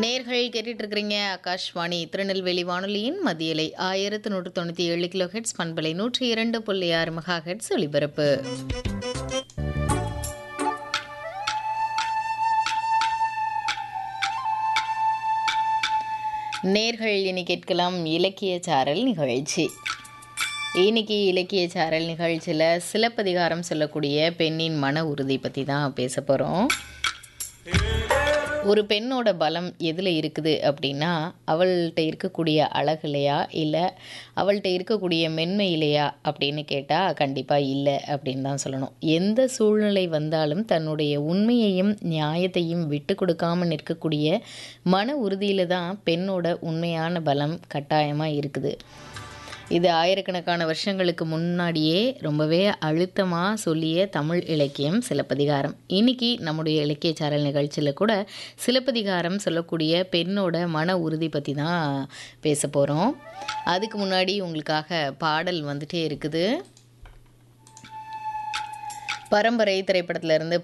நேர்கள் கேட்டுட்டு இருக்கிறீங்க ஆகாஷ்வாணி திருநெல்வேலி வானொலியின் மத்தியலை ஆயிரத்து நூற்று தொண்ணூற்றி ஏழு கிலோ ஹெட்ஸ் பண்பலை நூற்றி இரண்டு புள்ளி ஆறு மெகா ஹெட்ஸ் ஒலிபரப்பு நேர்கள் இனி கேட்கலாம் இலக்கிய சாரல் நிகழ்ச்சி இன்னைக்கு இலக்கிய சாரல் நிகழ்ச்சியில் சிலப்பதிகாரம் சொல்லக்கூடிய பெண்ணின் மன உறுதி பற்றி தான் பேச போகிறோம் ஒரு பெண்ணோட பலம் எதில் இருக்குது அப்படின்னா அவள்கிட்ட இருக்கக்கூடிய அழகுலையா இல்லை அவள்கிட்ட இருக்கக்கூடிய மென்மையிலையா அப்படின்னு கேட்டால் கண்டிப்பாக இல்லை அப்படின்னு தான் சொல்லணும் எந்த சூழ்நிலை வந்தாலும் தன்னுடைய உண்மையையும் நியாயத்தையும் விட்டு கொடுக்காம நிற்கக்கூடிய மன உறுதியில் தான் பெண்ணோட உண்மையான பலம் கட்டாயமாக இருக்குது இது ஆயிரக்கணக்கான வருஷங்களுக்கு முன்னாடியே ரொம்பவே அழுத்தமாக சொல்லிய தமிழ் இலக்கியம் சிலப்பதிகாரம் இன்னைக்கு நம்முடைய இலக்கிய சாரல் நிகழ்ச்சியில் கூட சிலப்பதிகாரம் சொல்லக்கூடிய பெண்ணோட மன உறுதி பற்றி தான் பேச போகிறோம் அதுக்கு முன்னாடி உங்களுக்காக பாடல் வந்துட்டே இருக்குது பரம்பரை திரைப்படத்துல இருந்து